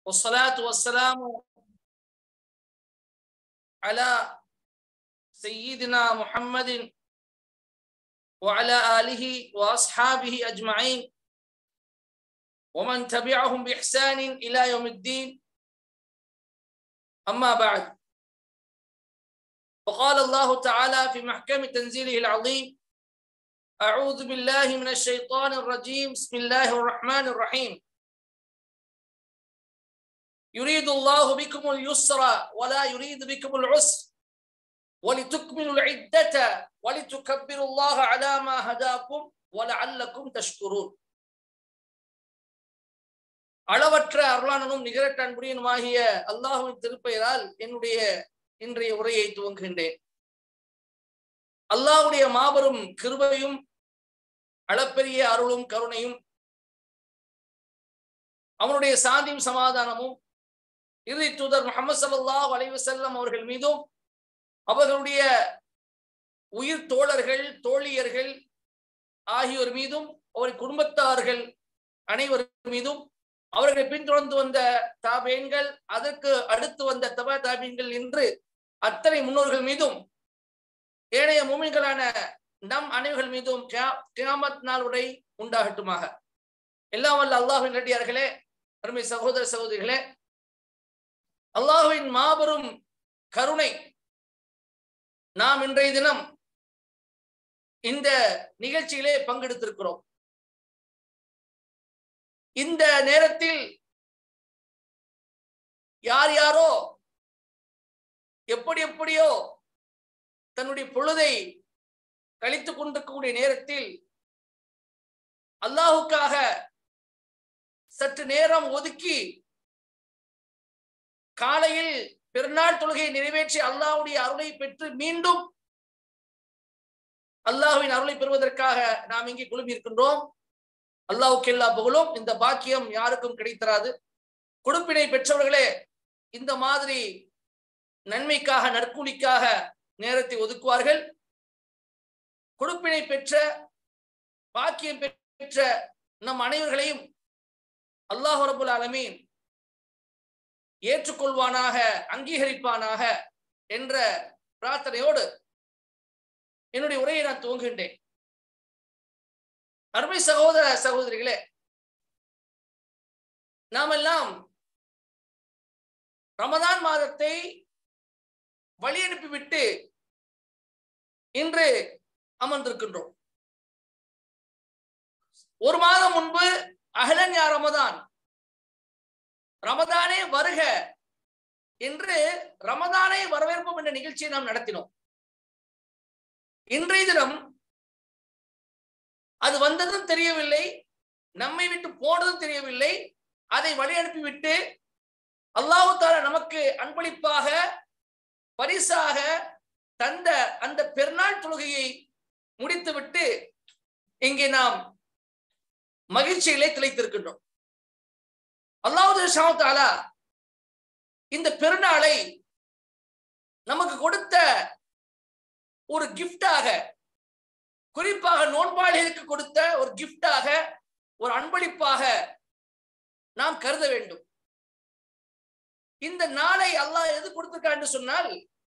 والصلاة والسلام على سيدنا محمد وعلى آله وأصحابه أجمعين ومن تبعهم بإحسان إلى يوم الدين أما بعد وقال الله تعالى في محكم تنزيله العظيم أعوذ بالله من الشيطان الرجيم بسم الله الرحمن الرحيم يريد الله بكم اليسر ولا يريد بكم العسر ولتكملوا العدة ولتكبروا الله على ما هداكم ولعلكم تشكرون அளவற்ற அருளானனும் நிகரட்ட அன்புரியனுமாகிய அல்லாஹுவின் திருப்பெயரால் என்னுடைய இன்றைய உரையை துவங்குகின்றேன் அல்லாஹுடைய மாபெரும் கிருபையும் அளப்பெரிய அருளும் கருணையும் அவனுடைய சாந்தியும் சமாதானமும் இறுதி தூதர் முகமது சல்லாஹ் அலைவசல்லம் அவர்கள் மீதும் அவர்களுடைய உயிர் தோழர்கள் தோழியர்கள் ஆகியோர் மீதும் அவர் குடும்பத்தார்கள் அனைவர் மீதும் அவர்களை பின்தொடர்ந்து வந்த தாபேன்கள் அதற்கு அடுத்து வந்த தபா தாபீன்கள் என்று அத்தனை முன்னோர்கள் மீதும் ஏனைய மூமின்களான நம் அனைவர்கள் மீதும் கியாமத் நாள் உரை உண்டாகட்டுமாக எல்லாம் வல்ல அல்லாஹின் ரெட்டியார்களே அருமை சகோதர சகோதரிகளே அல்லாஹுவின் மாபெரும் கருணை நாம் இன்றைய தினம் இந்த நிகழ்ச்சியிலே பங்கெடுத்திருக்கிறோம் இந்த நேரத்தில் யார் யாரோ எப்படி எப்படியோ தன்னுடைய பொழுதை கழித்துக் கொண்டிருக்கக்கூடிய நேரத்தில் அல்லாஹுக்காக சற்று நேரம் ஒதுக்கி காலையில் பெருநாள் தொழுகையை நிறைவேற்றி அல்லாஹுடைய அருளை பெற்று மீண்டும் அல்லாஹுவின் அருளை பெறுவதற்காக நாம் இங்கே குழுமி இருக்கின்றோம் அல்லாவுக்கு எல்லா புகழும் இந்த பாக்கியம் யாருக்கும் கிடைத்தராது கொடுப்பினை பெற்றவர்களே இந்த மாதிரி நன்மைக்காக நற்கூலிக்காக நேரத்தை ஒதுக்குவார்கள் கொடுப்பினை பெற்ற பாக்கியம் பெற்ற நம் அனைவர்களையும் அல்லாஹ் ரபுல் அலமீன் ஏற்றுக்கொள்வானாக அங்கீகரிப்பானாக என்ற பிரார்த்தனையோடு என்னுடைய உரையை நான் துவங்குகின்றேன் அருமை சகோதர சகோதரிகளே நாமெல்லாம் ரமதான் மாதத்தை வழி அனுப்பிவிட்டு இன்று அமர்ந்திருக்கின்றோம் ஒரு மாதம் முன்பு அகலன் யா ரமதான் ரமதானே வருக என்று ரமதானை வரவேற்போம் என்ற நிகழ்ச்சியை நாம் நடத்தினோம் இன்றைய தினம் அது வந்ததும் தெரியவில்லை நம்மை விட்டு போனதும் தெரியவில்லை அதை வழி அனுப்பிவிட்டு அல்லாஹு தாலா நமக்கு அன்பளிப்பாக பரிசாக தந்த அந்த பெருநாள் தொழுகையை முடித்துவிட்டு இங்கே நாம் மகிழ்ச்சியிலே திளைத்திருக்கின்றோம் அல்லாஹு ஷாத்தாலா இந்த பெருநாளை நமக்கு கொடுத்த ஒரு கிஃப்டாக குறிப்பாக நோன்பாளிகளுக்கு கொடுத்த ஒரு கிஃப்டாக ஒரு அன்பளிப்பாக நாம் கருத வேண்டும் இந்த நாளை அல்லாஹ் எது கொடுத்திருக்கான்னு சொன்னால்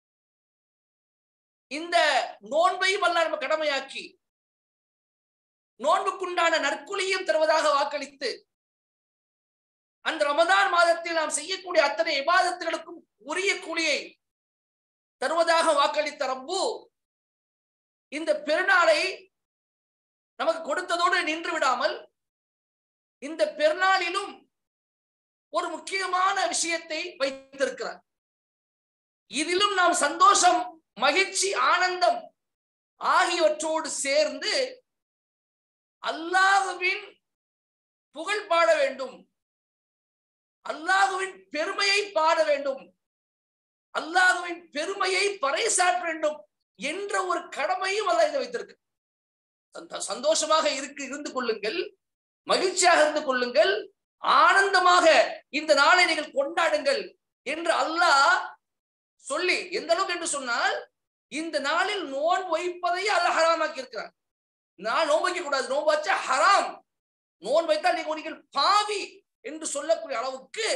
இந்த நோன்பையும் அல்லாஹ் நம்ம கடமையாக்கி நோன்புக்குண்டான நற்குலியும் தருவதாக வாக்களித்து அந்த ரமதான் மாதத்தில் நாம் செய்யக்கூடிய அத்தனை விவாதத்துகளுக்கும் உரிய கூலியை தருவதாக வாக்களித்த ரப்பு இந்த பெருநாளை நமக்கு கொடுத்ததோடு நின்று விடாமல் இந்த பெருநாளிலும் ஒரு முக்கியமான விஷயத்தை வைத்திருக்கிறார் இதிலும் நாம் சந்தோஷம் மகிழ்ச்சி ஆனந்தம் ஆகியவற்றோடு சேர்ந்து அல்லாஹுவின் புகழ் பாட வேண்டும் அல்லாஹுவின் பெருமையை பாட வேண்டும் அல்லாஹுவின் பெருமையை பறைசாற்ற வேண்டும் என்ற ஒரு கடமையும் அல்ல இதை வைத்திருக்கு சந்தோஷமாக இருக்கு இருந்து கொள்ளுங்கள் மகிழ்ச்சியாக இருந்து கொள்ளுங்கள் ஆனந்தமாக இந்த நாளை நீங்கள் கொண்டாடுங்கள் என்று அல்லாஹ் சொல்லி எந்த அளவுக்கு என்று சொன்னால் இந்த நாளில் நோன் வைப்பதையே அல்ல ஹராமாக்கி இருக்கிறார் நான் நோன் வைக்க கூடாது நோன் வச்சா ஹராம் நோன் வைத்தால் நீங்க நீங்கள் பாவி என்று சொல்லக்கூடிய அளவுக்கு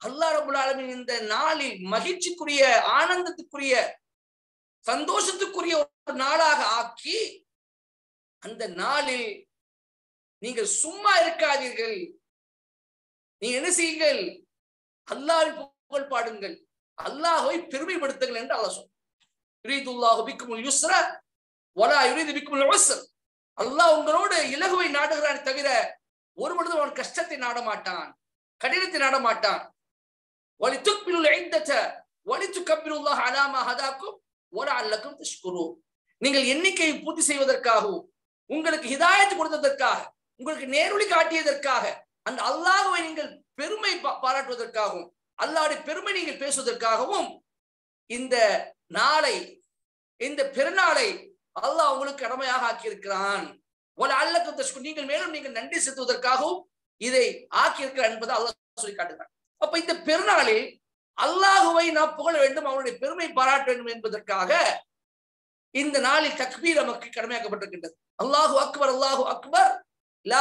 அல்லாஹ் ரபுல் ஆலமின் இந்த நாளில் மகிழ்ச்சிக்குரிய ஆனந்தத்துக்குரிய சந்தோஷத்துக்குரிய ஒரு நாளாக ஆக்கி அந்த நாளில் நீங்கள் சும்மா இருக்காதீர்கள் நீங்க என்ன செய்யுங்கள் அல்லாஹ்வின் புகழ் பாடுங்கள் அல்லாஹ்வை பெருமைப்படுத்துங்கள் என்று அல்லாஹ் சொன்னார் யுரீதுல்லாஹு பிக்குமுல் யுஸ்ர வலா யுரீது பிக்குமுல் உஸ்ர் அல்லாஹ் உங்களோடு இலகுவை நாடுகிறான் தவிர ஒரு பொழுதும் அவன் கஷ்டத்தை நாட மாட்டான் கடினத்தை நாட மாட்டான் வலி துக்பிலுல் ஐந்தத வலி துக்கபிலுல்லாஹ் அலாமா ஹதாக்கும் ஒரு அல்லக்கும் தஷ்குரு நீங்கள் எண்ணிக்கையை பூர்த்தி செய்வதற்காகவும் உங்களுக்கு ஹிதாயத்து கொடுத்ததற்காக உங்களுக்கு நேரொளி காட்டியதற்காக அந்த அல்லாஹுவை நீங்கள் பெருமை பா- பாராட்டுவதற்காகவும் அல்லாஹ்வுடைய பெருமை நீங்கள் பேசுவதற்காகவும் இந்த நாளை இந்த பெருநாளை அல்லாஹ் உங்களுக்கு கடமையாக ஆக்கியிருக்கிறான் ஒரு அல்லக்கு தஷ்கு நீங்கள் மேலும் நீங்கள் நன்றி செலுத்துவதற்காகவும் இதை ஆக்கியிருக்கிறார் என்பதை அல்லாஹ் சொல்லி காட்டுகிறான் அப்ப இந்த பெருநாளில் அல்லாஹுவை நாம் புகழ வேண்டும் அவருடைய பெருமை பாராட்ட வேண்டும் என்பதற்காக இந்த நாளில் தக்பீர் நமக்கு கடமையாக்கப்பட்டிருக்கின்றது அல்லாஹு அக்பர் அல்லாஹு அக்பர் லா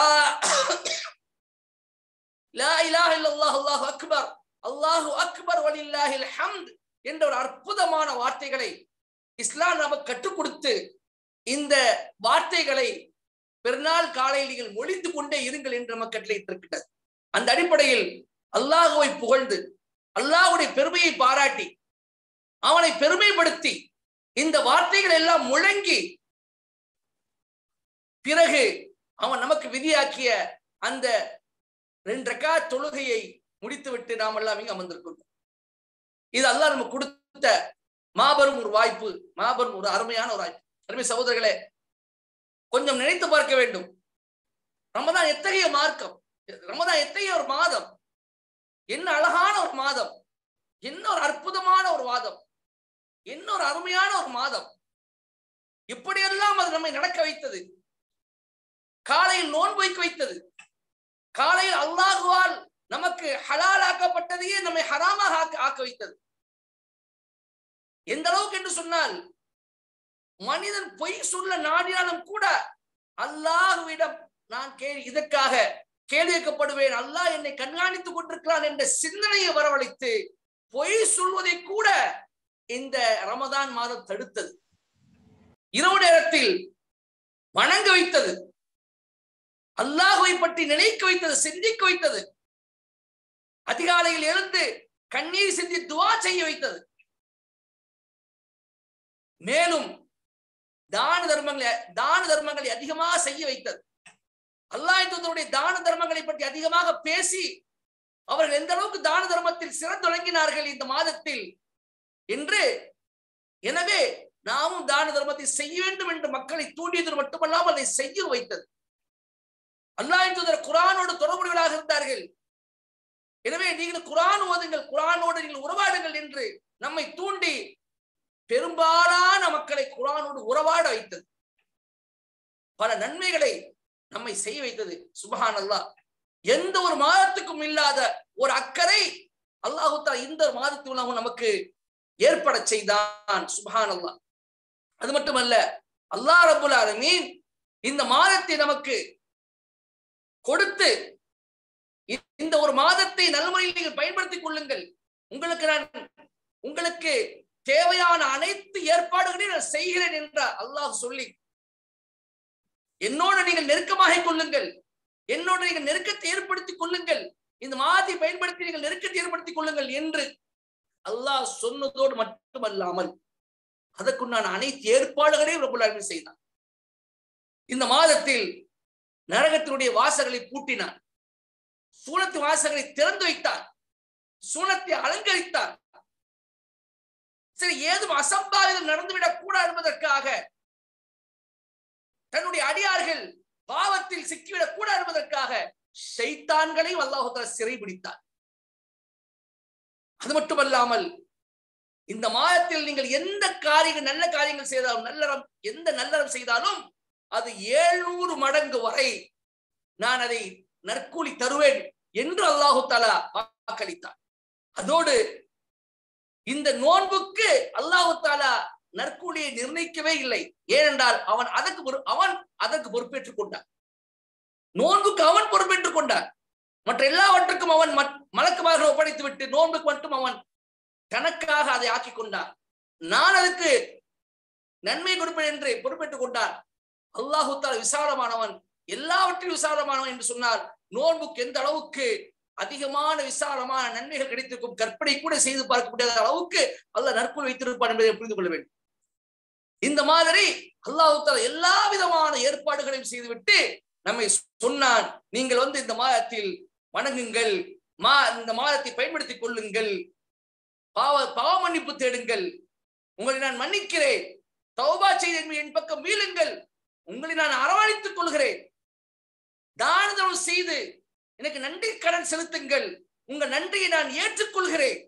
லா இலாஹ இல்லல்லாஹ் அல்லாஹு அக்பர் அல்லாஹு அக்பர் வலில்லாஹில் ஹம்த் என்ற ஒரு அற்புதமான வார்த்தைகளை இஸ்லாம் நமக்கு கற்றுக் கொடுத்து இந்த வார்த்தைகளை பெருநாள் காலையில் நீங்கள் மொழிந்து கொண்டே இருங்கள் என்று நமக்கு கட்டளையிட்டிருக்கிறது அந்த அடிப்படையில் அல்லாஹுவை புகழ்ந்து அல்லாஹ்வுடைய பெருமையை பாராட்டி அவனை பெருமைப்படுத்தி இந்த வார்த்தைகள் எல்லாம் முழங்கி பிறகு அவன் நமக்கு விதியாக்கிய அந்த ரெண்டு ரக்கா தொழுகையை முடித்துவிட்டு நாம் எல்லாம் இங்கு அமர்ந்திருக்கிறோம் இது அல்லாஹ் நமக்கு கொடுத்த மாபெரும் ஒரு வாய்ப்பு மாபெரும் ஒரு அருமையான ஒரு வாய்ப்பு அருமை சகோதரர்களே கொஞ்சம் நினைத்து பார்க்க வேண்டும் ரமதான் எத்தகைய மார்க்கம் ரமதான் எத்தகைய ஒரு மாதம் என்ன அழகான ஒரு மாதம் என்ன ஒரு அற்புதமான ஒரு மாதம் என்ன ஒரு அருமையான ஒரு மாதம் இப்படியெல்லாம் அது நம்மை நடக்க வைத்தது காலையில் நோன்பு வைக்க வைத்தது காலையில் அல்லாஹுவால் நமக்கு ஹலாலாக்கப்பட்டதையே நம்மை ஹராமாக ஆக்க ஆக்க வைத்தது எந்த அளவுக்கு என்று சொன்னால் மனிதன் பொய் சொல்ல நாடினாலும் கூட அல்லாஹுவிடம் நான் கேள்வி இதற்காக கேள்வி கேட்கப்படுவேன் அல்லாஹ் என்னை கண்காணித்துக் கொண்டிருக்கிறான் என்ற சிந்தனையை வரவழைத்து பொய் சொல்வதை கூட இந்த ரமதான் மாதம் தடுத்தது இரவு நேரத்தில் வணங்க வைத்தது அல்லாஹுவை பற்றி நினைக்க வைத்தது சிந்திக்க வைத்தது அதிகாலையில் எழுந்து கண்ணீர் சிந்தி துவா செய்ய வைத்தது மேலும் தான தர்மங்களை தான தர்மங்களை அதிகமாக செய்ய வைத்தது அல்லாஹ் தூதருடைய தான தர்மங்களை பற்றி அதிகமாக பேசி அவர்கள் எந்த அளவுக்கு தான தர்மத்தில் சிறந்துழங்கினார்கள் இந்த மாதத்தில் என்று எனவே நாமும் தான தர்மத்தை செய்ய வேண்டும் என்று மக்களை தூண்டியது மட்டுமல்லாமல் அதை செய்ய வைத்தது அல்லாஹ் தூதர் குரானோடு தொடர்புடையவர்களாக இருந்தார்கள் எனவே நீங்கள் குரான் ஓதுங்கள் குரானோடு நீங்கள் உறவாடுங்கள் என்று நம்மை தூண்டி பெரும்பாலான மக்களை குரானோடு உறவாட வைத்தது பல நன்மைகளை நம்மை செய்ய வைத்தது சுபஹான் அல்லாஹ் எந்த ஒரு மாதத்துக்கும் இல்லாத ஒரு அக்கறை அல்லாஹு தஆலா இந்த மாதத்தில் நமக்கு ஏற்பட செய்தான் சுபஹான் அல்லாஹ் அது மட்டுமல்ல அல்லாஹ் ரபுல் ஆலமீன் இந்த மாதத்தை நமக்கு கொடுத்து இந்த ஒரு மாதத்தை நல்முறையில் நீங்கள் பயன்படுத்திக் கொள்ளுங்கள் உங்களுக்கு நான் உங்களுக்கு தேவையான அனைத்து ஏற்பாடுகளையும் நான் செய்கிறேன் என்ற அல்லாஹ் சொல்லி என்னோடு நீங்கள் நெருக்கமாக கொள்ளுங்கள் என்னோடு நீங்கள் நெருக்கத்தை ஏற்படுத்திக் கொள்ளுங்கள் இந்த மாதத்தை பயன்படுத்தி நீங்கள் நெருக்கத்தை ஏற்படுத்திக் கொள்ளுங்கள் என்று அல்லாஹ் சொன்னதோடு மட்டுமல்லாமல் அதற்குண்டான அனைத்து ஏற்பாடுகளையும் ரொம்ப செய்தான் இந்த மாதத்தில் நரகத்தினுடைய வாசல்களை பூட்டினான் சூனத்து வாசல்களை திறந்து வைத்தார் சூனத்தை அலங்கரித்தார் சரி ஏதும் அசம்பாவிதம் நடந்துவிடக் கூடாது என்பதற்காக தன்னுடைய அடியார்கள் பாவத்தில் சிக்கிவிடக் கூடாது என்பதற்காக ஷைத்தான்களையும் அல்லாஹுத்தால சிறைபிடித்தார் அது மட்டுமல்லாமல் இந்த மாதத்தில் நீங்கள் எந்த காரியங்கள் நல்ல காரியங்கள் செய்தாலும் நல்லறம் எந்த நல்லறம் செய்தாலும் அது ஏழ்நூறு மடங்கு வரை நான் அதை நற்கூலி தருவேன் என்று அல்லாஹு தாலா வாக்களித்தார் அதோடு இந்த நோன்புக்கு அல்லாஹு தாலா நற்கூலியை நிர்ணயிக்கவே இல்லை ஏனென்றால் அவன் அதற்கு அவன் அதற்கு பொறுப்பேற்றுக் கொண்டான் நோன்புக்கு அவன் பொறுப்பேற்றுக் கொண்டான் மற்ற எல்லாவற்றுக்கும் அவன் மலக்குமாக ஒப்படைத்து விட்டு நோன்புக்கு மட்டும் அவன் தனக்காக அதை ஆக்கி கொண்டான் நான் அதுக்கு நன்மை கொடுப்பேன் என்று பொறுப்பேற்றுக் கொண்டான் அல்லாஹு தால விசாலமானவன் எல்லாவற்றிலும் விசாலமானவன் என்று சொன்னால் நோன்புக்கு எந்த அளவுக்கு அதிகமான விசாலமான நன்மைகள் கிடைத்திருக்கும் கற்பனை கூட செய்து பார்க்க முடியாத அளவுக்கு அல்லாஹ் நற்குள் வைத்திருப்பான் என்பதை புரிந்து கொள்ள வேண்டும் இந்த மாதிரி அல்லாஹு தாலா எல்லா விதமான ஏற்பாடுகளையும் செய்துவிட்டு நம்மை சொன்னான் நீங்கள் வந்து இந்த மாதத்தில் வணங்குங்கள் மா இந்த மாதத்தை பயன்படுத்திக் கொள்ளுங்கள் பாவ பாவ மன்னிப்பு தேடுங்கள் உங்களை நான் மன்னிக்கிறேன் தௌபா செய்த என் பக்கம் மீளுங்கள் உங்களை நான் அரவணைத்துக் கொள்கிறேன் தானதம் செய்து எனக்கு நன்றி கடன் செலுத்துங்கள் உங்க நன்றியை நான் ஏற்றுக்கொள்கிறேன்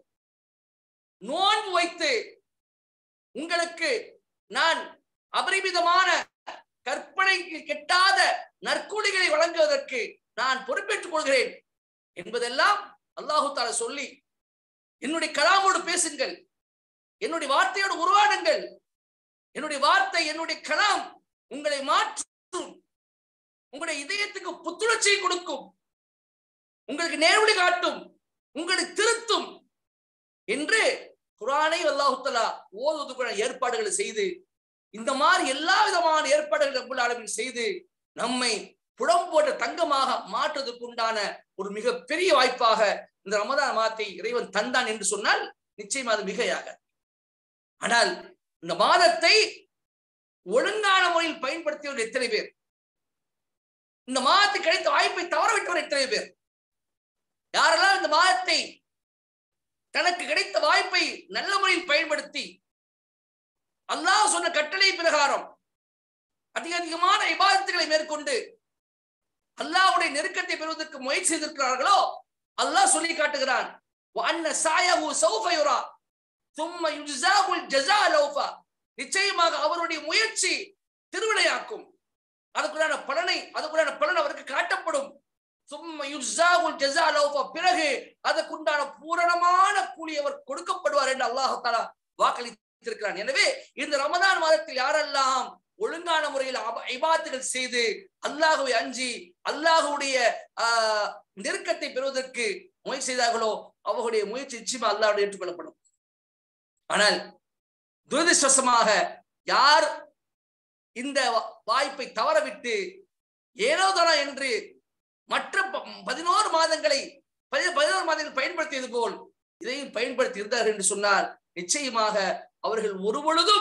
நோன்பு வைத்து உங்களுக்கு நான் அபரிமிதமான கற்பனைக்கு கெட்டாத நற்கூலிகளை வழங்குவதற்கு நான் பொறுப்பேற்றுக் கொள்கிறேன் என்பதெல்லாம் அல்லாஹு தால சொல்லி என்னுடைய கலாமோடு பேசுங்கள் என்னுடைய வார்த்தையோடு உருவாடுங்கள் என்னுடைய வார்த்தை என்னுடைய கலாம் உங்களை மாற்றும் உங்களுடைய இதயத்துக்கு புத்துணர்ச்சியை கொடுக்கும் உங்களுக்கு நேர்வழி காட்டும் உங்களை திருத்தும் என்று குரானை அல்லாஹுத்தலா ஓதுவதற்கான ஏற்பாடுகளை செய்து இந்த மாதிரி எல்லா விதமான ஏற்பாடுகள் ரப்புல் ஆலமின் செய்து நம்மை புடம் போட்ட தங்கமாக மாற்றுவதற்கு உண்டான ஒரு மிகப்பெரிய வாய்ப்பாக இந்த ரமதான் மாதத்தை இறைவன் தந்தான் என்று சொன்னால் நிச்சயம் அது மிகையாக ஆனால் இந்த மாதத்தை ஒழுங்கான முறையில் பயன்படுத்தியவர் எத்தனை பேர் இந்த மாதத்துக்கு கிடைத்த வாய்ப்பை தவறவிட்டவர் எத்தனை பேர் யாரெல்லாம் இந்த மாதத்தை தனக்கு கிடைத்த வாய்ப்பை நல்ல முறையில் பயன்படுத்தி அல்லாஹ் சொன்ன கட்டளை பிரகாரம் அதிக அதிகமான இபாதத்துகளை மேற்கொண்டு அல்லாஹ்வுடைய நெருக்கத்தை பெறுவதற்கு முயற்சி செய்திருக்கிறார்களோ அல்லாஹ் சொல்லி காட்டுகிறான் நிச்சயமாக அவருடைய முயற்சி திருவினையாக்கும் அதுக்குள்ளான பலனை அதுக்குள்ளான பலன் அவருக்கு காட்டப்படும் பிறகு அதற்குண்டான பூரணமான கூலி அவர் கொடுக்கப்படுவார் என்று அல்லாஹாலா வாக்களித்திருக்கிறான் எனவே இந்த ரமதான் மாதத்தில் யாரெல்லாம் ஒழுங்கான முறையில் ஐபாத்துகள் செய்து அல்லாஹுவை அஞ்சி அல்லாஹுடைய ஆஹ் நெருக்கத்தை பெறுவதற்கு முயற்சி செய்தார்களோ அவர்களுடைய முயற்சி நிச்சயமா அல்லாஹ் ஏற்றுக்கொள்ளப்படும் ஆனால் துரதிருஷ்டமாக யார் இந்த வாய்ப்பை தவறவிட்டு ஏனோதானா என்று மற்ற பதினோரு மாதங்களை பதினோரு மாதங்கள் பயன்படுத்தியது போல் இதையும் பயன்படுத்தி இருந்தார்கள் என்று சொன்னால் நிச்சயமாக அவர்கள் ஒரு பொழுதும்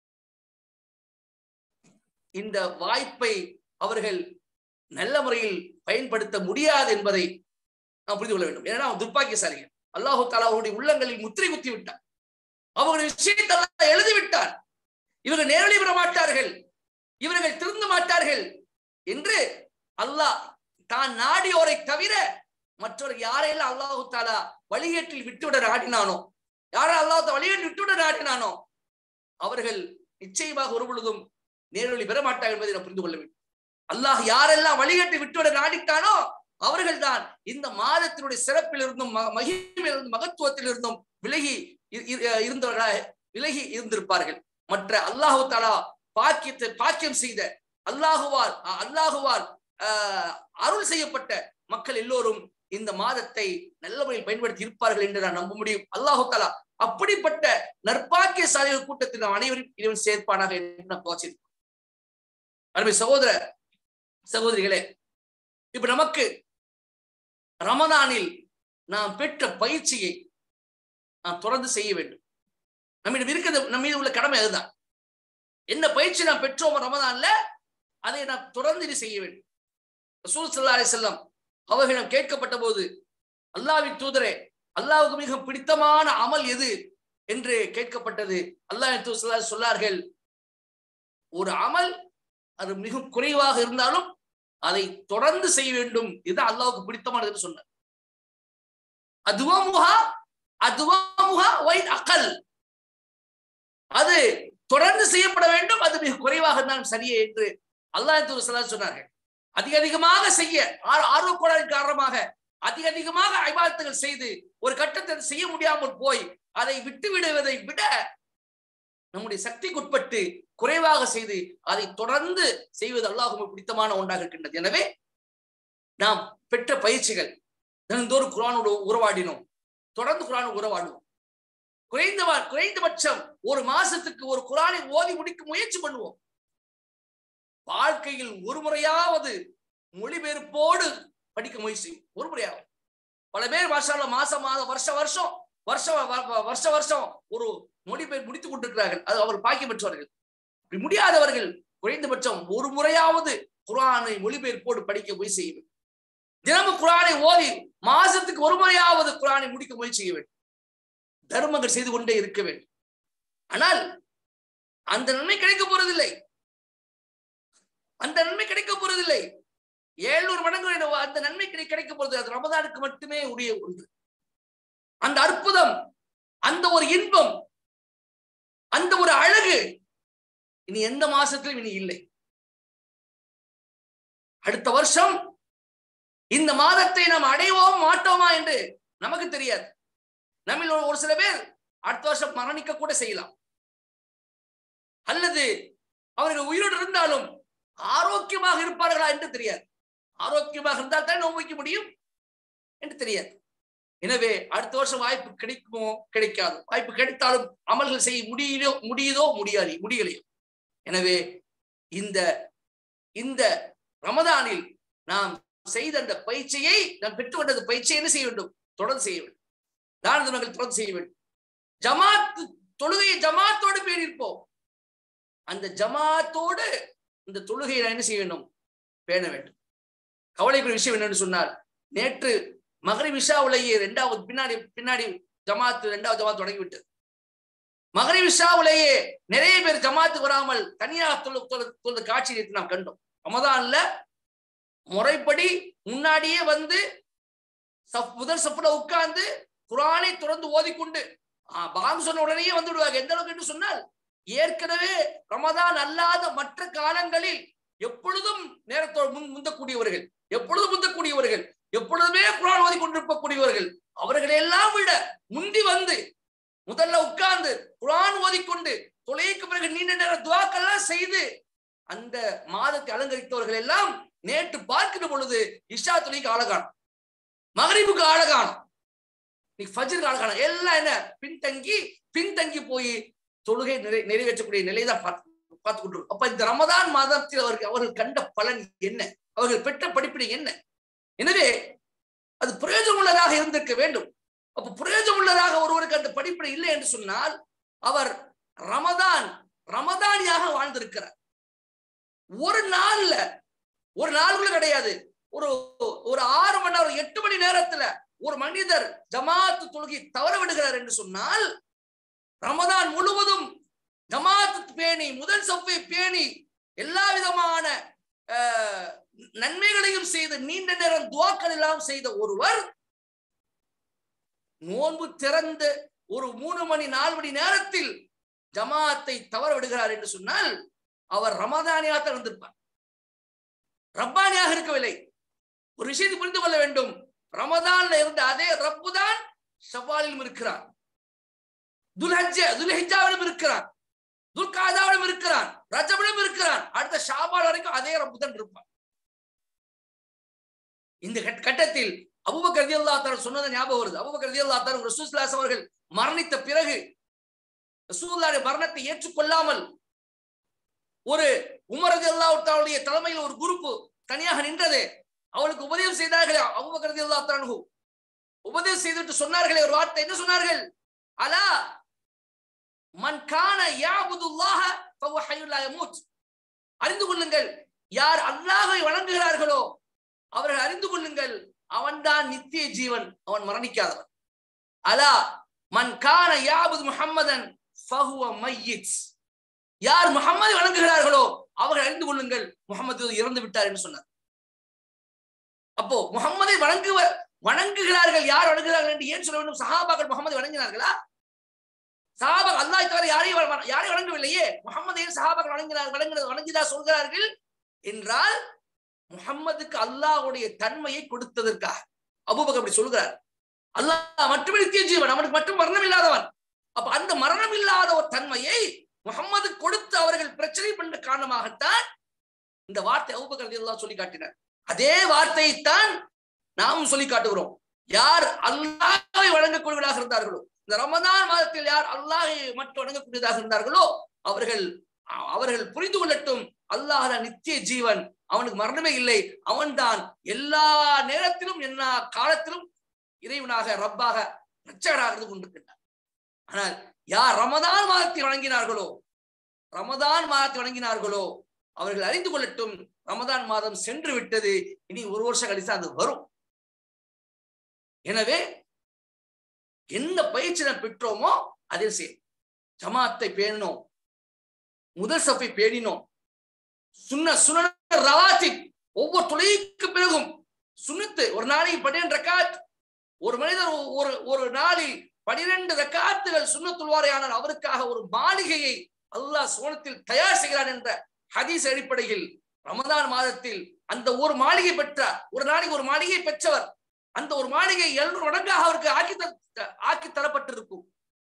இந்த வாய்ப்பை அவர்கள் நல்ல முறையில் பயன்படுத்த முடியாது என்பதை நாம் புரிந்து கொள்ள வேண்டும் ஏன்னா துர்பாக்கியசாலிகள் அல்லாஹு தாலா அவருடைய உள்ளங்களில் முத்திரை குத்தி விட்டார் அவர்களுடைய விஷயத்தை எழுதி விட்டார் இவர்கள் நேரடி பெற மாட்டார்கள் இவர்கள் திருந்த மாட்டார்கள் என்று அல்லாஹ் தான் நாடியோரை தவிர மற்றவர்கள் யாரையெல்லாம் அல்லாஹு தாலா வழிகேட்டில் விட்டுவிட நாடினானோ யாரை அல்லாஹ் வழிகேட்டில் விட்டுவிட நாடினானோ அவர்கள் நிச்சயமாக ஒரு பொழுதும் நேரொலி பெற மாட்டார்கள் என்பதை நாம் புரிந்து கொள்ள வேண்டும் அல்லாஹ் யாரெல்லாம் வழிகட்டி விட்டுவிட நாடிட்டானோ அவர்கள் தான் இந்த மாதத்தினுடைய சிறப்பில் இருந்தும் மகிமையிலிருந்தும் மகத்துவத்தில் இருந்தும் விலகி இருந்தவர்களாக விலகி இருந்திருப்பார்கள் மற்ற அல்லாஹு தாலா பாக்கியத்தை பாக்கியம் செய்த அல்லாஹுவால் அல்லாஹுவால் அருள் செய்யப்பட்ட மக்கள் எல்லோரும் இந்த மாதத்தை நல்ல முறையில் பயன்படுத்தி இருப்பார்கள் என்று நான் நம்ப முடியும் அல்லாஹு தாலா அப்படிப்பட்ட நற்பாக்கியசாலிகள் கூட்டத்தில் நாம் அனைவரும் இறைவன் சேர்ப்பானாக என்று நான் வாசிருக்கோம் அருமை சகோதர சகோதரிகளே இப்ப நமக்கு ரமதானில் நாம் பெற்ற பயிற்சியை நாம் தொடர்ந்து செய்ய வேண்டும் நம்மிடம் இருக்கிறது நம்ம மீது உள்ள கடமை அதுதான் என்ன பயிற்சி நாம் பெற்றோம் ரமதான்ல அதை நாம் தொடர்ந்து செய்ய வேண்டும் ரசூல் சல்லா அலி செல்லம் அவர்களிடம் கேட்கப்பட்ட போது அல்லாவின் தூதரே அல்லாவுக்கு மிக பிடித்தமான அமல் எது என்று கேட்கப்பட்டது அல்லாஹ் தூதர் சொல்லார்கள் ஒரு அமல் அது மிக குறைவாக இருந்தாலும் அதை தொடர்ந்து செய்ய வேண்டும் இதுதான் அல்லாவுக்கு பிடித்தமானது என்று சொன்னார் அதுவமுகா அதுவமுகா ஒயிட் அக்கல் அது தொடர்ந்து செய்யப்பட வேண்டும் அது மிக குறைவாக இருந்தாலும் சரியே என்று அல்லாஹ் தூர் சொன்னார்கள் அதிக அதிகமாக செய்ய ஆர்வ கோளாறின் காரணமாக அதிக அதிகமாக ஐபாதத்துகள் செய்து ஒரு கட்டத்தில் செய்ய முடியாமல் போய் அதை விட்டு விடுவதை விட நம்முடைய சக்திக்குட்பட்டு குறைவாக செய்து அதை தொடர்ந்து செய்வது அல்லாஹும் பிடித்தமான ஒன்றாக இருக்கின்றது எனவே நாம் பெற்ற பயிற்சிகள் தினந்தோறும் குரானோடு உறவாடினோம் தொடர்ந்து குரானோடு உறவாடுவோம் குறைந்த குறைந்தபட்சம் ஒரு மாசத்துக்கு ஒரு குரானை ஓதி முடிக்க முயற்சி பண்ணுவோம் வாழ்க்கையில் ஒரு முறையாவது மொழிபெயர்ப்போடு படிக்க முயற்சி ஒரு முறையாவது பல பேர் மாஷால மாசம் மாதம் வருஷ வருஷம் வருஷம் வருஷ வருஷம் ஒரு மொழிபெயர் முடித்துக் கொண்டிருக்கிறார்கள் அது அவர் பாக்கியம் பெற்றவர்கள் இப்படி முடியாதவர்கள் குறைந்தபட்சம் ஒரு முறையாவது குரானை மொழிபெயர்ப்போடு படிக்க முயற்சி செய்ய வேண்டும் தினமும் குரானை ஓதி மாசத்துக்கு ஒரு முறையாவது குரானை முடிக்க முயற்சி செய்ய வேண்டும் தர்மங்கள் செய்து கொண்டே இருக்க வேண்டும் ஆனால் அந்த நன்மை கிடைக்க போறதில்லை அந்த நன்மை கிடைக்க போறதில்லை ஏழுநூறு மடங்கு அந்த நன்மை கிடைக்க போறது அது ரமதானுக்கு மட்டுமே உரிய ஒன்று அந்த அற்புதம் அந்த ஒரு இன்பம் அந்த ஒரு அழகு இனி எந்த மாசத்திலும் இனி இல்லை அடுத்த வருஷம் இந்த மாதத்தை நாம் அடைவோம் மாட்டோமா என்று நமக்கு தெரியாது நம்மில் ஒரு சில பேர் அடுத்த வருஷம் மரணிக்க கூட செய்யலாம் அல்லது அவர்கள் உயிரோடு இருந்தாலும் ஆரோக்கியமாக இருப்பார்களா என்று தெரியாது ஆரோக்கியமாக இருந்தால் தான் நோய் வைக்க முடியும் என்று தெரியாது எனவே அடுத்த வருஷம் வாய்ப்பு கிடைக்குமோ கிடைக்காது வாய்ப்பு கிடைத்தாலும் அமல்கள் செய்ய முடியலோ முடியுதோ முடியாது முடியலையோ எனவே இந்த இந்த ரமதானில் நாம் செய்த அந்த பயிற்சியை நாம் பெற்றுக்கொண்ட அந்த பயிற்சியை என்ன செய்ய வேண்டும் தொடர்ந்து செய்ய வேண்டும் தான தர்மங்கள் தொடர்ந்து செய்ய வேண்டும் ஜமாத் தொழுகையை ஜமாத்தோடு பேணிருப்போம் அந்த ஜமாத்தோடு இந்த தொழுகையை நான் என்ன செய்ய வேண்டும் பேண வேண்டும் கவலைக்குரிய விஷயம் என்னன்னு சொன்னால் நேற்று மகரி விஷாவுலேயே இரண்டாவது பின்னாடி பின்னாடி ஜமாத்து இரண்டாவது ஜமாத் தொடங்கிவிட்டது மகரி விஷாவுலேயே நிறைய பேர் ஜமாத்து வராமல் தனியாக தொழு தொழுது காட்சி நேற்று நாம் கண்டோம் ரமதான்ல முறைப்படி முன்னாடியே வந்து முதல் சப்புல உட்கார்ந்து குரானை தொடர்ந்து ஓதிக்கொண்டு பாங்கு சொன்ன உடனே வந்து விடுவாங்க எந்த அளவுக்கு என்று சொன்னால் ஏற்கனவே ரமதான் அல்லாத மற்ற காலங்களில் எப்பொழுதும் நேரத்தோடு முன் முந்தக்கூடியவர்கள் எப்பொழுதும் முந்தக்கூடியவர்கள் எப்பொழுதுமே குரான் ஓதி கொண்டிருக்கக்கூடியவர்கள் அவர்களை எல்லாம் விட முந்தி வந்து முதல்ல உட்கார்ந்து குரான் ஓதிக்கொண்டு தொலைக்கு பிறகு நீண்ட நேர துவாக்கெல்லாம் செய்து அந்த மாதத்தை அலங்கரித்தவர்கள் எல்லாம் நேற்று பார்க்கிற பொழுது இஷா துணைக்கு ஆழகானம் மகரிபுக்கு ஆழகானம் ஃபஜருக்கு ஆழகானம் எல்லாம் என்ன பின்தங்கி பின்தங்கி போய் தொழுகை நிறை நிறைவேற்றக்கூடிய நிலைதான் பார்த்து பார்த்து கொண்டு அப்ப இந்த ரமதான் மாதத்தில் அவர்கள் அவர்கள் கண்ட பலன் என்ன அவர்கள் பெற்ற படிப்பினை என்ன எனவே அது பிரயோஜனம் உள்ளதாக இருந்திருக்க வேண்டும் அப்ப பிரயோஜனம் உள்ளதாக ஒருவருக்கு அந்த படிப்பினை இல்லை என்று சொன்னால் அவர் ரமதான் ரமதானியாக வாழ்ந்திருக்கிறார் ஒரு நாள்ல ஒரு நாளுக்குள்ள கிடையாது ஒரு ஒரு ஆறு மணி நேரம் எட்டு மணி நேரத்துல ஒரு மனிதர் ஜமாத்து தொழுகை தவற விடுகிறார் என்று சொன்னால் ரமதான் முழுவதும் ஜமாத்து பேணி முதல் சஃபை பேணி எல்லா விதமான நன்மைகளையும் செய்து நீண்ட நேரம் துவாக்கள் எல்லாம் செய்த ஒருவர் நோன்பு திறந்த ஒரு மூணு மணி நாலு மணி நேரத்தில் ஜமாத்தை தவற விடுகிறார் என்று சொன்னால் அவர் ரமதானியாக இருந்திருப்பார் ரப்பானியாக இருக்கவில்லை ஒரு விஷயத்தை புரிந்து கொள்ள வேண்டும் ரமதான்ல இருந்த அதே ரப்பு தான் ஷவாலிலும் இருக்கிறார் துல்ஹஜ்ஜ துல்ஹிஜாவிலும் இருக்கிறான் துல்காதாவிலும் இருக்கிறான் ரஜபிலும் இருக்கிறான் அடுத்த ஷாபால் வரைக்கும் அதே ரப்பு தான் இருப்பான் இந்த கட்டத்தில் அபுபக்கர் ரதியல்லா தான் சொன்னதை ஞாபகம் வருது அபுபக்கர் ரதியல்லா தான் ரசூஸ்லாஸ் அவர்கள் மரணித்த பிறகு ரசூல்லாவுடைய மரணத்தை ஏற்றுக்கொள்ளாமல் ஒரு உமர் ரதியல்லாவுடைய தலைமையில் ஒரு குரூப் தனியாக நின்றது அவளுக்கு உபதேசம் செய்தார்களே அபுபக்கர் ரதியல்லா தானு உபதேசம் செய்துவிட்டு சொன்னார்களே ஒரு வார்த்தை என்ன சொன்னார்கள் அலா மன் கான யாபுதுல்லாஹ ஃபஹுவ ஹய்யுல் லா யமூத் அறிந்து கொள்ளுங்கள் யார் அல்லாஹ்வை வணங்குகிறார்களோ அவர்கள் அறிந்து கொள்ளுங்கள் அவன்தான் நித்திய ஜீவன் அவன் மரணிக்காதவன் அலா மன் கான யாபுது முஹம்மதன் ஃபஹுவ மையித் யார் முகம்மது வணங்குகிறார்களோ அவர்கள் அறிந்து கொள்ளுங்கள் முகமது இறந்து விட்டார் என்று சொன்னார் அப்போ முகம்மதை வணங்குவ வணங்குகிறார்கள் யார் வணங்குகிறார்கள் என்று ஏன் சொல்ல வேண்டும் சஹாபாக்கள் முகமது வணங்கினார்களா சஹாபா அல்லாஹ் தவிர யாரையும் யாரையும் வணங்கவில்லையே முகமது ஏன் சஹாபாக்கள் வணங்கினார் வணங்கினது வணங்கிதா சொல்கிறார்கள் என்றால் முகம்மதுக்கு அல்லாஹ்வுடைய தன்மையை கொடுத்ததற்காக அபூபக்கர் அப்படி சொல்கிறார் அல்லாஹ் மட்டுமே நித்திய ஜீவன் அவனுக்கு மட்டும் மரணம் இல்லாதவன் அப்ப அந்த மரணம் இல்லாத ஒரு தன்மையை முகம்மது கொடுத்து அவர்கள் பிரச்சனை பண்ண காரணமாகத்தான் இந்த வார்த்தை அபூபக்கர் எல்லாம் சொல்லி காட்டினார் அதே வார்த்தையைத்தான் நாமும் சொல்லி காட்டுகிறோம் யார் அல்லாஹை வழங்கக்கூடியவர்களாக இருந்தார்களோ இந்த ரமதான் மாதத்தில் யார் அல்லாஹை மட்டும் வணங்கக்கூடியதாக இருந்தார்களோ அவர்கள் அவர்கள் புரிந்து கொள்ளட்டும் அல்லாஹ் நித்திய ஜீவன் அவனுக்கு மரணமே இல்லை அவன்தான் எல்லா நேரத்திலும் எல்லா காலத்திலும் இறைவனாக ரப்பாக ரச்சகராக இருந்து கொண்டிருக்கின்றார் ஆனால் யார் ரமதான் மாதத்தை வழங்கினார்களோ ரமதான் மாதத்தை வழங்கினார்களோ அவர்கள் அறிந்து கொள்ளட்டும் ரமதான் மாதம் சென்று விட்டது இனி ஒரு வருஷம் கழிச்சு அது வரும் எனவே என்ன பயிற்சி நாம் பெற்றோமோ அதில் செய் ஜமாத்தை பேணினோம் முதல் சப்பை பேணினோம் சுன்ன சுன ரவாத்தி ஒவ்வொரு தொழிலுக்கு பிறகும் சுண்ணத்து ஒரு நாளைக்கு பன்னிரண்டு ரக்காத் ஒரு மனிதர் ஒரு ஒரு நாளில் பனிரெண்டு ரக்காத்துகள் சுண்ணத்துள்வாரையானால் அவருக்காக ஒரு மாளிகையை அல்லாஹ் சோனத்தில் தயார் செய்கிறான் என்ற ஹதீஸ் அடிப்படையில் ரமதான் மாதத்தில் அந்த ஒரு மாளிகை பெற்றார் ஒரு நாளைக்கு ஒரு மாளிகை பெற்றவர் அந்த ஒரு மாளிகை எழுநூறு மடங்காக அவருக்கு ஆக்கி ஆக்கி தரப்பட்டிருக்கும்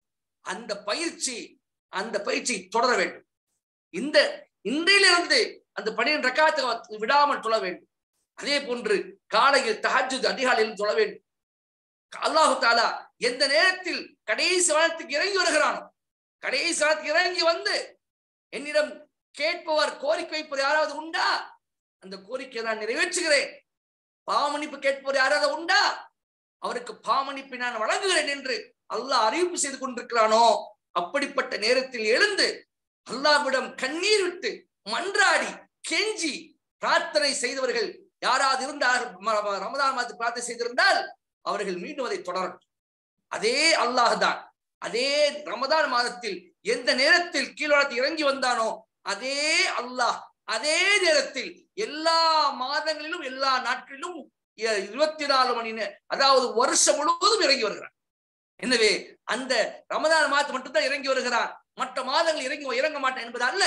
அந்த பயிற்சி அந்த பயிற்சி தொடர வேண்டும் இந்த இன்றையிலிருந்து அந்த பனிரெண்டு ரக்காத்து விடாமல் தொழ வேண்டும் அதே போன்று காலையில் தஹஜு அதிகாலையில் தொழ வேண்டும் அல்லாஹு தாலா எந்த நேரத்தில் கடைசி வானத்துக்கு இறங்கி வருகிறானோ கடைசி வானத்துக்கு இறங்கி வந்து என்னிடம் கேட்பவர் கோரிக்கை வைப்பது யாராவது உண்டா அந்த கோரிக்கையை நான் நிறைவேற்றுகிறேன் பாவமன்னிப்பு கேட்பவர் யாராவது உண்டா அவருக்கு பாவமன்னிப்பை நான் வழங்குகிறேன் என்று அல்லாஹ் அறிவிப்பு செய்து கொண்டிருக்கிறானோ அப்படிப்பட்ட நேரத்தில் எழுந்து அல்லாஹ்விடம் கண்ணீர் விட்டு மன்றாடி கெஞ்சி பிரார்த்தனை செய்தவர்கள் யாராவது இருந்தார்கள் ரமதான் மாதத்து பிரார்த்தனை செய்திருந்தால் அவர்கள் மீண்டும் அதை தொடரட்டும் அதே அல்லாஹ் தான் அதே ரமதான் மாதத்தில் எந்த நேரத்தில் கீழ்வளத்தில் இறங்கி வந்தானோ அதே அல்லாஹ் அதே நேரத்தில் எல்லா மாதங்களிலும் எல்லா நாட்களிலும் இருபத்தி நாலு மணி அதாவது வருஷம் முழுவதும் இறங்கி வருகிறார் எனவே அந்த ரமதான் மாதம் மட்டும்தான் இறங்கி வருகிறார் மற்ற மாதங்கள் இறங்கி இறங்க மாட்டேன் என்பது அல்ல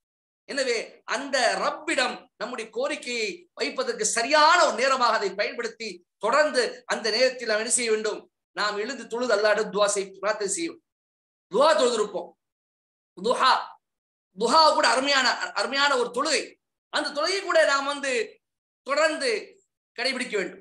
எனவே அந்த ரப்பிடம் நம்முடைய கோரிக்கையை வைப்பதற்கு சரியான ஒரு நேரமாக அதை பயன்படுத்தி தொடர்ந்து அந்த நேரத்தில் நாம் என்ன செய்ய வேண்டும் நாம் எழுந்து தொழுது அல்லாடும் துவா செய் பிரார்த்தனை செய்யும் துவா தொழுதிருப்போம் துஹா துஹா கூட அருமையான அருமையான ஒரு தொழுகை அந்த தொழுகை கூட நாம் வந்து தொடர்ந்து கடைபிடிக்க வேண்டும்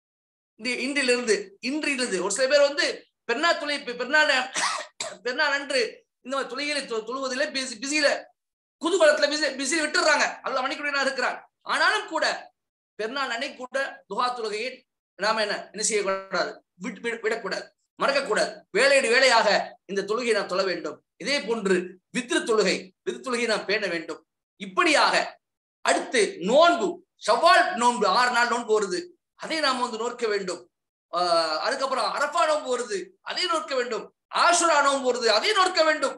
இந்த இன்றிலிருந்து இன்றிலிருந்து ஒரு சில பேர் வந்து பெருநாள் துளை பெருநாள் பெருநாள் அன்று இந்த மாதிரி துளைகளை தொழுவதில் பிசி பிஸியில குதூகலத்துல பிசி பிஸியில் விட்டுறாங்க அல்ல மணிக்குடியா இருக்கிறார் ஆனாலும் கூட பெருநாள் அன்னைக்கு கூட துஹா தொழுகையை நாம என்ன என்ன செய்யக்கூடாது விட்டு விடக்கூடாது மறக்கக்கூடாது வேலையடி வேலையாக இந்த தொழுகையை நாம் தொழ வேண்டும் இதே போன்று வித்ரு தொழுகை வித்து தொழுகையை நாம் பேண வேண்டும் இப்படியாக அடுத்து நோன்பு செவ்வால் நோன்பு ஆறு நாள் நோன்பு வருது அதை நாம் வந்து நோக்க வேண்டும் ஆஹ் அதுக்கப்புறம் அரப்பா நோன்பு வருது அதை நோக்க வேண்டும் ஆசுரா நோன்பு வருது அதை நோக்க வேண்டும்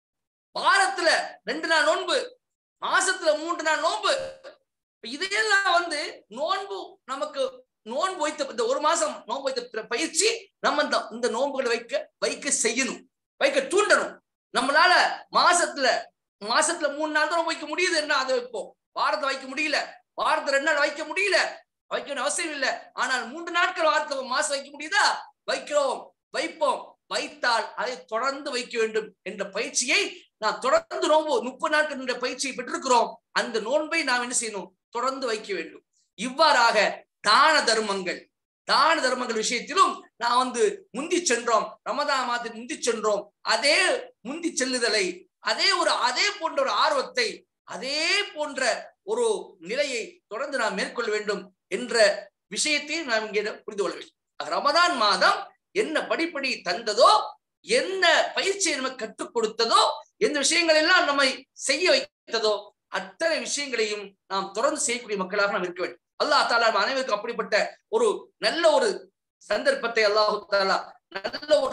வாரத்துல ரெண்டு நாள் நோன்பு மாசத்துல மூன்று நாள் நோன்பு இதையெல்லாம் வந்து நோன்பு நமக்கு நோன்பு வைத்த இந்த ஒரு மாசம் நோன்பு வைத்த பயிற்சி நம்ம இந்த இந்த நோன்புகளை வைக்க வைக்க செய்யணும் வைக்க தூண்டணும் நம்மளால மாசத்துல மாசத்துல மூணு நாள் தான் வைக்க முடியுது என்ன அதை வைப்போம் வாரத்தை வைக்க முடியல வாரத்தை ரெண்டு நாள் வைக்க முடியல வைக்கணும் அவசியம் இல்லை ஆனால் மூன்று நாட்கள் வாரத்துல மாசம் வைக்க முடியுதா வைக்கிறோம் வைப்போம் வைத்தால் அதை தொடர்ந்து வைக்க வேண்டும் என்ற பயிற்சியை நாம் தொடர்ந்து நோன்பு முப்பது நாட்கள் என்ற பயிற்சியை பெற்றிருக்கிறோம் அந்த நோன்பை நாம் என்ன செய்யணும் தொடர்ந்து வைக்க வேண்டும் இவ்வாறாக தான தர்மங்கள் தான தர்மங்கள் விஷயத்திலும் நான் வந்து முந்தி சென்றோம் ரமதா மாதத்தில் முந்தி சென்றோம் அதே முந்தி செல்லுதலை அதே ஒரு அதே போன்ற ஒரு ஆர்வத்தை அதே போன்ற ஒரு நிலையை தொடர்ந்து நாம் மேற்கொள்ள வேண்டும் என்ற விஷயத்தையும் நாம் இங்கே புரிந்து கொள்ள வேண்டும் ரமதான் மாதம் என்ன படிப்படி தந்ததோ என்ன பயிற்சியை நமக்கு கற்றுக் கொடுத்ததோ எந்த விஷயங்கள் எல்லாம் நம்மை செய்ய வைத்ததோ அத்தனை விஷயங்களையும் நாம் தொடர்ந்து செய்யக்கூடிய மக்களாக நாம் இருக்க வேண்டும் அல்லாஹ் தாலா அனைவருக்கும் அப்படிப்பட்ட ஒரு நல்ல ஒரு சந்தர்ப்பத்தை அல்லாஹு தாலா நல்ல ஒரு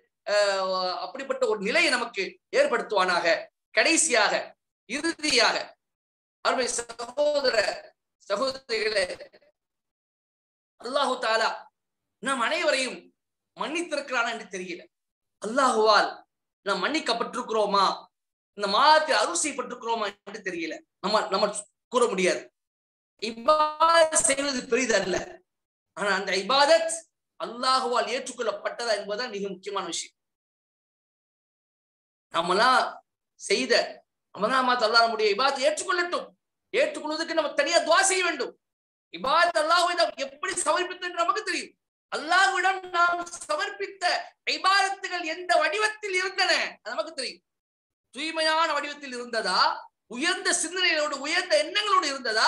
அப்படிப்பட்ட ஒரு நிலையை நமக்கு ஏற்படுத்துவானாக கடைசியாக இறுதியாக அருமை சகோதர சகோதரிகளே அல்லாஹு தாலா நம் அனைவரையும் மன்னித்திருக்கிறானா என்று தெரியல அல்லாஹுவால் நாம் மன்னிக்கப்பட்டிருக்கிறோமா இந்த மாதத்தில் அருள் செய்யப்பட்டிருக்கிறோமா என்று தெரியல நம்ம நம்ம கூற முடியாது இபாதத் செய்வது பெரிது அல்ல ஆனா அந்த இபாதத் அல்லாஹுவால் ஏற்றுக்கொள்ளப்பட்டதா என்பதுதான் மிக முக்கியமான விஷயம் நம்மலாம் செய்த அமதாமாத் அல்லாஹ் நம்முடைய இபாதத்தை ஏற்றுக்கொள்ளட்டும் ஏற்றுக்கொள்வதற்கு நம்ம தனியா துவா செய்ய வேண்டும் இபாதத் அல்லாஹுவை நாம் எப்படி சமர்ப்பித்து என்று நமக்கு தெரியும் அல்லாஹ்விடம் நாம் சமர்ப்பித்த இபாதத்துகள் எந்த வடிவத்தில் இருந்தன அது நமக்கு தெரியும் தூய்மையான வடிவத்தில் இருந்ததா உயர்ந்த சிந்தனைகளோடு உயர்ந்த எண்ணங்களோடு இருந்ததா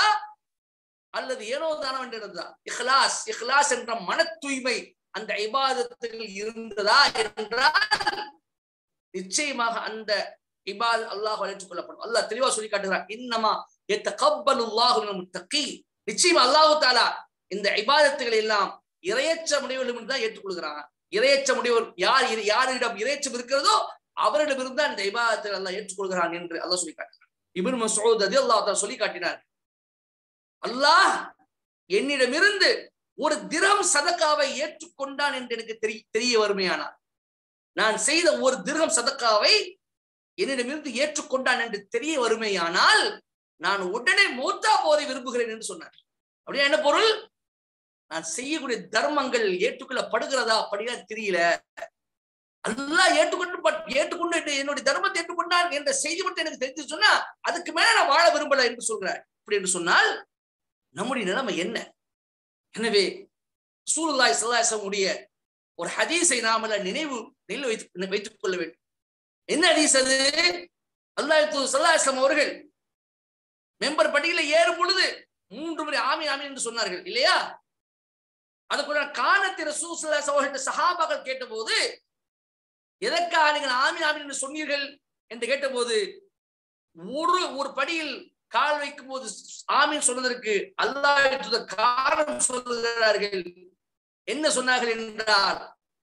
அல்லது ஏனோ தானம் என்று இருந்ததா இஹ்லாஸ் இஹ்லாஸ் என்ற மன தூய்மை அந்த இபாதத்தில் இருந்ததா என்றால் நிச்சயமாக அந்த இபாத் அல்லாஹ் ஏற்றுக் கொள்ளப்படும் அல்லாஹ் தெளிவா சொல்லி காட்டுகிறான் இன்னமா எத்தகப்பலுல்லாஹு மினல் முத்தகீ நிச்சயம் அல்லாஹு தாலா இந்த இபாதத்துகளை எல்லாம் இரையற்ற முடிவுகளும் தான் ஏற்றுக்கொள்கிறான் இரையற்ற முடிவுகள் யார் இரு- யாரிடம் இரையச்சம் இருக்கிறதோ அவரிடம் இருந்தால் இந்த இபாதத்தை அல்லாஹ் ஏற்றுக்கொள்கிறான் என்று அல்லாஹ் சொல்லி காட்டுகிறான் இப்னு மஸ்ஊத் அது அல்லாஹ் சொல்லி காட்டினார் அல்லாஹ் என்னிடமிருந்து ஒரு திரம் சதக்காவை ஏற்றுக்கொண்டான் என்று எனக்கு தெரிய தெரிய வருமையானார் நான் செய்த ஒரு திரகம் சதக்காவை என்னிடமிருந்து ஏற்றுக்கொண்டான் என்று தெரிய வருமையானால் நான் உடனே மூத்தா போதை விரும்புகிறேன் என்று சொன்னார் அப்படியா என்ன பொருள் நான் செய்யக்கூடிய தர்மங்கள் ஏற்றுக்கொள்ளப்படுகிறதா அப்படியா தெரியல அல்லாஹ் ஏற்றுக்கொண்டு பட்- ஏற்றுக்கொண்டு என்னுடைய- என்னுடைய தர்மத்தை ஏற்றுக்கொண்டான் என்ற செய்தி மட்டும் எனக்கு தெரிஞ்சு சொன்னா அதுக்கு மேல நான் வாழ விரும்பல என்று சொல்கிறார் இப்படி என்று சொன்னால் நம்முடைய நிலைமை என்ன எனவே சூழ்நாய் சல்லாசமுடைய ஒரு ஹதீஸை நாம நினைவு நெல் வைத்து வைத்துக் கொள்ள வேண்டும் என்ன ஹதீஸ் அது அல்லாஹ் சல்லாசம் அவர்கள் மெம்பர் படியில ஏறும் பொழுது மூன்று முறை ஆமீன் ஆமீன் என்று சொன்னார்கள் இல்லையா அதுக்குள்ள காணத்திர சூசல்லாஸ் அவர்கள்ட்ட சஹாபாக்கள் கேட்டபோது எதற்காக நீங்கள் ஆமீன் ஆமீன் என்று சொன்னீர்கள் என்று கேட்டபோது ஒரு ஒரு படியில் கால் வைக்கும் போது ஆமீன் சொன்னதற்கு அல்லாஹ் காரணம் சொல்லுகிறார்கள் என்ன சொன்னார்கள் என்றால்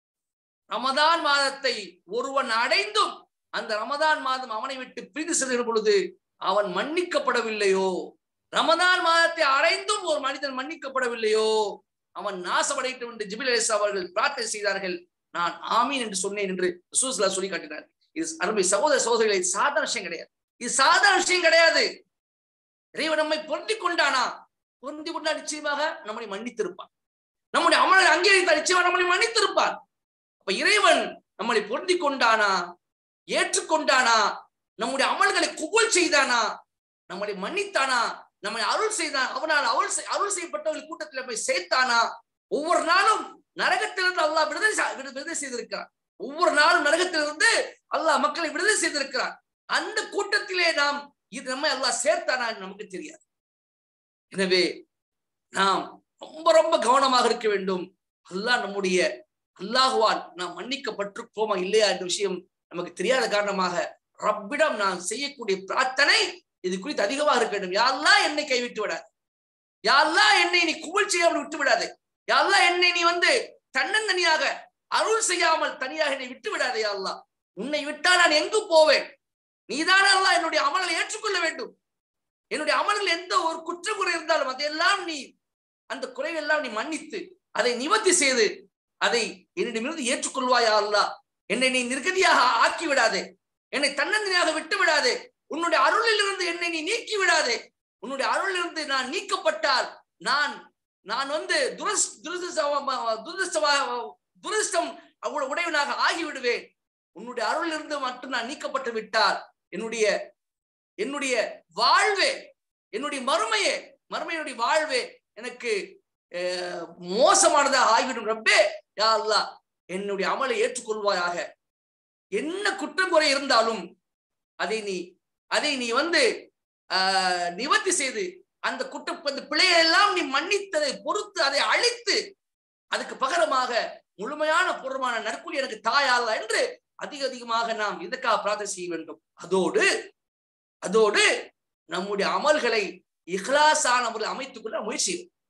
ரமதான் மாதத்தை ஒருவன் அடைந்தும் அந்த ரமதான் மாதம் அவனை விட்டு பிரிந்து செல்கிற பொழுது அவன் மன்னிக்கப்படவில்லையோ ரமதான் மாதத்தை அடைந்தும் ஒரு மனிதன் மன்னிக்கப்படவில்லையோ அவன் நாசமடையட்டும் என்று ஜிபில் அலிஸ் அவர்கள் பிரார்த்தனை செய்தார்கள் நான் ஆமீன் என்று சொன்னேன் என்று சூஸ்லா சொல்லி காட்டினார் இது அருமை சகோதர சகோதரிகளை இது சாதாரண விஷயம் கிடையாது இது சாதாரண விஷயம் கிடையாது இறைவன் நம்மை பொருந்தி கொண்டானா பொருந்தி கொண்டா நிச்சயமாக நம்மை மன்னித்திருப்பான் நம்முடைய அமலை அங்கீகரித்தால் நிச்சயமாக நம்மளை மன்னித்திருப்பான் அப்ப இறைவன் நம்மளை பொருந்தி கொண்டானா ஏற்றுக்கொண்டானா நம்முடைய அமல்களை குபுல் செய்தானா நம்மளை மன்னித்தானா நம்மை அருள் செய்தான் அவனால் அருள் செய்- அருள் செய்யப்பட்டவர்கள் கூட்டத்தில் போய் சேர்த்தானா ஒவ்வொரு நாளும் நரகத்திலிருந்து அல்லாஹ் விடுதலை செய்- விடு- விடுதலை செய்திருக்கிறான் ஒவ்வொரு நாளும் நரகத்திலிருந்து அல்லாஹ் மக்களை விடுதலை செய்திருக்கிறான் அந்த கூட்டத்திலே நாம் இது நம்மை அல்லாஹ் சேர்த்தானா என்று நமக்கு தெரியாது எனவே நாம் ரொம்ப ரொம்ப கவனமாக இருக்க வேண்டும் அல்லாஹ் நம்முடைய அல்லாஹுவால் நாம் மன்னிக்கப்பட்டிருப்போமா இல்லையா என்ற விஷயம் நமக்கு தெரியாத காரணமாக ரப்பிடம் நான் செய்யக்கூடிய பிரார்த்தனை இது குறித்து அதிகமாக இருக்க வேண்டும் யாரெல்லாம் என்னை கைவிட்டு விடாது யாரெல்லாம் என்னை நீ குமிழ் செய்யாமல் விட்டு விடாதே யாரெல்லாம் என்னை நீ வந்து தன்னந்தனியாக அருள் செய்யாமல் தனியாக என்னை விட்டு விடாதே அல்லா உன்னை விட்டா நான் எங்கு போவேன் நீதான அல்லாஹ் என்னுடைய அமல்களை ஏற்றுக்கொள்ள வேண்டும் என்னுடைய அமல்கள் எந்த ஒரு குற்றக்குறை இருந்தாலும் அதையெல்லாம் நீ அந்த குறைவெல்லாம் நீ மன்னித்து அதை நிவர்த்தி செய்து அதை என்னிடமிருந்து ஏற்றுக்கொள்வாயா அல்லா என்னை நீ நிர்கதியாக ஆக்கி விடாதே என்னை தன்னந்தனியாக விட்டு விடாதே உன்னுடைய அருளிலிருந்து என்னை நீ நீக்கி விடாதே உன்னுடைய அருளிலிருந்து நான் நீக்கப்பட்டால் நான் நான் வந்து துரஸ் துரதிருஷ்டவ- துரதிருஷ்டவ- துரதிருஷ்டம் அவ்வளவு உடையவனாக ஆகிவிடுவேன் உன்னுடைய அருளிலிருந்து மட்டும் நான் நீக்கப்பட்டு விட்டால் என்னுடைய என்னுடைய வாழ்வே என்னுடைய மறுமையே மறுமையினுடைய வாழ்வே எனக்கு அஹ், மோசமானதாக ஆகிவிடும் ரப்பே யா அல்லாஹ் என்னுடைய அமலை ஏற்றுக்கொள்வாயாக என்ன குற்றம் குறை இருந்தாலும் அதை நீ அதை நீ வந்து ஆஹ், நிவர்த்தி செய்து அந்த குற்ற அந்த பிழையெல்லாம் நீ மன்னித்ததை பொறுத்து அதை அழித்து அதுக்கு பகரமாக முழுமையான பூர்வமான நற்கூலி எனக்கு தாயால என்று அதிக அதிகமாக நாம் இதற்காக பிரார்த்தனை செய்ய வேண்டும் அதோடு அதோடு நம்முடைய அமல்களை இஹ்லாஸான முறையில் அமைத்துக் கொள்ள முயற்சி செய்ய வேண்டும்.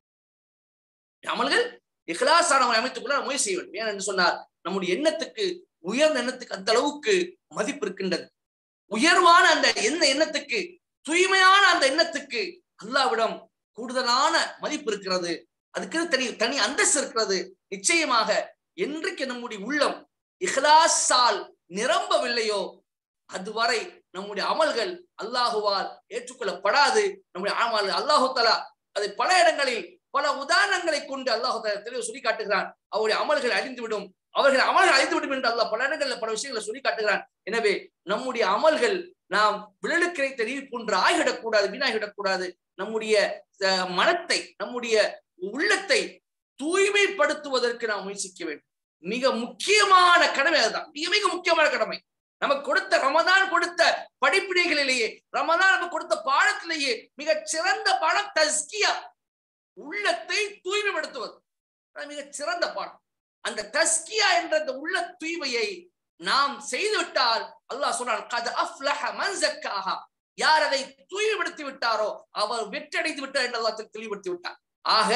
அமல்கள் இஹ்லாஸான முறை அமைத்துக் கொள்ள முயற்சி செய்ய வேண்டும் ஏன் என்று சொன்னார் நம்முடைய எண்ணத்துக்கு உயர்ந்த எண்ணத்துக்கு அந்த அளவுக்கு மதிப்பு இருக்கின்றது உயர்வான அந்த எண்ண எண்ணத்துக்கு தூய்மையான அந்த எண்ணத்துக்கு அல்லாவிடம் கூடுதலான மதிப்பு இருக்கிறது அதுக்கு தனி தனி அந்தஸ்து இருக்கிறது நிச்சயமாக என்றைக்கு நம்முடைய உள்ளம் இஹ்லாஸால் நிரம்பவில்லையோ அதுவரை நம்முடைய அமல்கள் அல்லாஹுவால் ஏற்றுக்கொள்ளப்படாது நம்முடைய அமல் அல்லாஹு தலா அதை பல இடங்களில் பல உதாரணங்களை கொண்டு அல்லாஹு தலா தெளிவு சொல்லி காட்டுகிறான் அவருடைய அமல்கள் அழிந்துவிடும் அவர்கள் அமல்கள் அழிந்துவிடும் என்று அல்லாஹ் பல இடங்கள்ல பல விஷயங்களை சொல்லி காட்டுகிறான் எனவே நம்முடைய அமல்கள் நாம் விழலு கிடைத்த நீர் போன்று ஆகிவிடக்கூடாது வீணாகிவிடக்கூடாது நம்முடைய அஹ், மனத்தை நம்முடைய உள்ளத்தை தூய்மைப்படுத்துவதற்கு நாம் முயற்சிக்க வேண்டும் மிக முக்கியமான கடமை அதுதான் மிக மிக முக்கியமான கடமை நமக்கு கொடுத்த ரமதான் கொடுத்த படிப்பினைகளிலேயே ரமதான் நமக்கு கொடுத்த பாடத்திலேயே மிக சிறந்த பாடம் தஸ்கியா உள்ளத்தை தூய்மைப்படுத்துவது அது மிக சிறந்த பாடம் அந்த தஸ்கியா என்ற அந்த உள்ள தூய்மையை நாம் செய்துவிட்டால் அல்லாஹ் சொல்றான் கத அஃப்லஹ மன் ஜக்காஹா யார் அதை தூய்மைப்படுத்தி விட்டாரோ அவர் வெற்றடைந்து விட்டார் என்று அல்லாஹ் தெளிவுபடுத்தி விட்டார் ஆக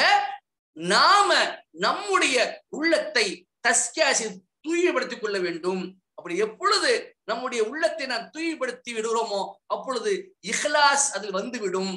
நாம நம்முடைய உள்ளத்தை தஸ்கியா செய்து தூய்மைப்படுத்திக் கொள்ள வேண்டும் அப்படி எப்பொழுது நம்முடைய உள்ளத்தை நாம் தூய்மைப்படுத்தி விடுகிறோமோ அப்பொழுது இஹ்லாஸ் அதில் வந்துவிடும்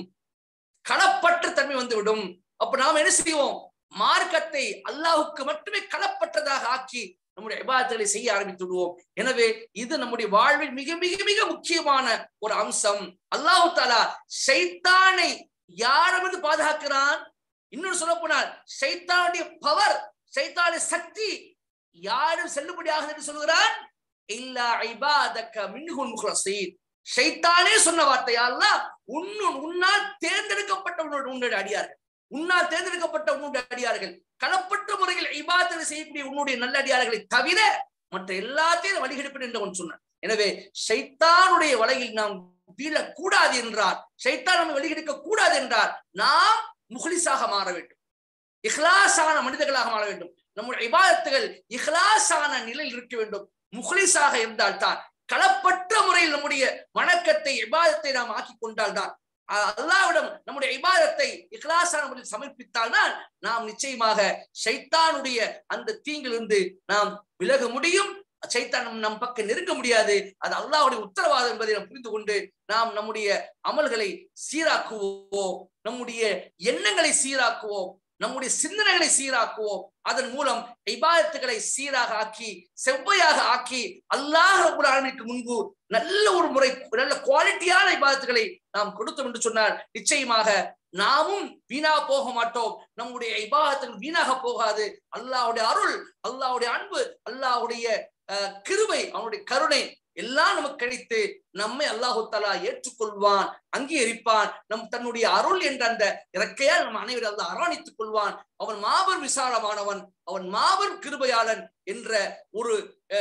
களப்பற்ற தன்மை வந்துவிடும் அப்ப நாம் என்ன செய்வோம் மார்க்கத்தை அல்லாஹுக்கு மட்டுமே களப்பற்றதாக ஆக்கி நம்முடைய விவாதங்களை செய்ய ஆரம்பித்து விடுவோம் எனவே இது நம்முடைய வாழ்வில் மிக மிக மிக முக்கியமான ஒரு அம்சம் அல்லாஹு தாலா சைத்தானை யாரமிருந்து பாதுகாக்கிறான் இன்னொரு சொல்ல போனால் சைத்தானுடைய பவர் சைத்தானுடைய சக்தி யாரும் செல்லுபடியாக என்று சொல்கிறான் இல்லா ஐபாதக்க மின்ஹுன் முஹ்லசீன் ஷைத்தானே சொன்ன வார்த்தையால உன்னு உன்னால் தேர்ந்தெடுக்கப்பட்ட உன்னோட உன்னுடைய அடியார்கள் உன்னால் தேர்ந்தெடுக்கப்பட்ட உன்னுடைய அடியார்கள் களப்பற்ற முறையில் இபாதத்தை செய்யக்கூடிய உன்னுடைய நல்ல அடியார்களை தவிர மற்ற எல்லாத்தையும் வழிகெடுப்பேன் என்று அவன் சொன்னான் எனவே ஷைத்தானுடைய வலையில் நாம் வீழக்கூடாது என்றார் ஷைத்தான் நம்மை வழிகெடுக்க கூடாது என்றார் நாம் முஹ்லிஸாக மாற வேண்டும் இஹ்லாஸான மனிதர்களாக மாற வேண்டும் நம்முடைய இபாதத்துகள் இஹ்லாஸான நிலையில் இருக்க வேண்டும் முஹ்லிஸாக இருந்தால் தான் களப்பற்ற முறையில் நம்முடைய வணக்கத்தை இபாதத்தை நாம் ஆக்கி கொண்டால் தான் அல்லாவிடம் நம்முடைய இபாதத்தை இஹ்லாஸான முறையில் சமர்ப்பித்தால் தான் நாம் நிச்சயமாக ஷைத்தானுடைய அந்த தீங்கிலிருந்து நாம் விலக முடியும் சைத்தான் நம் பக்கம் நெருங்க முடியாது அது அல்லாஹ்வுடைய உத்தரவாதம் என்பதை நாம் புரிந்து கொண்டு நாம் நம்முடைய அமல்களை சீராக்குவோம் நம்முடைய எண்ணங்களை சீராக்குவோம் நம்முடைய சிந்தனைகளை சீராக்குவோம் அதன் மூலம் இபாதத்துகளை சீராக ஆக்கி செவ்வையாக ஆக்கி அல்லாஹ் ரபுல்லாலுக்கு முன்பு நல்ல ஒரு முறை நல்ல குவாலிட்டியான இபாதத்துகளை நாம் கொடுத்தோம் என்று சொன்னார் நிச்சயமாக நாமும் வீணா போக மாட்டோம் நம்முடைய இபாதத்துகள் வீணாக போகாது அல்லாஹ்வுடைய அருள் அல்லாஹ்வுடைய அன்பு அல்லாஹ்வுடைய கிருபை அவனுடைய கருணை எல்லாம் நமக்கு கிடைத்து நம்மை அல்லாஹு தலா ஏற்றுக்கொள்வான் அங்கீகரிப்பான் நம் தன்னுடைய அருள் என்ற அந்த இறக்கையால் நம் அனைவரும் அல்ல அரவணைத்துக் கொள்வான் அவன் மாபெரும் விசாலமானவன் அவன் மாபெரும் கிருபையாளன் என்ற ஒரு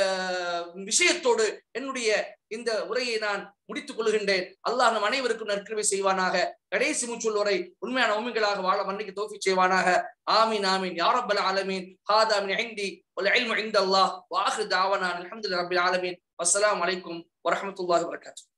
விஷயத்தோடு என்னுடைய இந்த உரையை நான் முடித்துக் கொள்கின்றேன் அல்லாஹ் நம் அனைவருக்கும் நற்கிருவை செய்வானாக கடைசி மூச்சுள் வரை உண்மையான உண்மைகளாக வாழ மன்னிக்கு தோஃபி செய்வானாக ஆமீன் ஆமீன் யாரப்பல் ஆலமீன் ஹாதா மின் ஐந்தி والعلم عند الله واخر دعوانا الحمد لله رب العالمين والسلام عليكم ورحمه الله وبركاته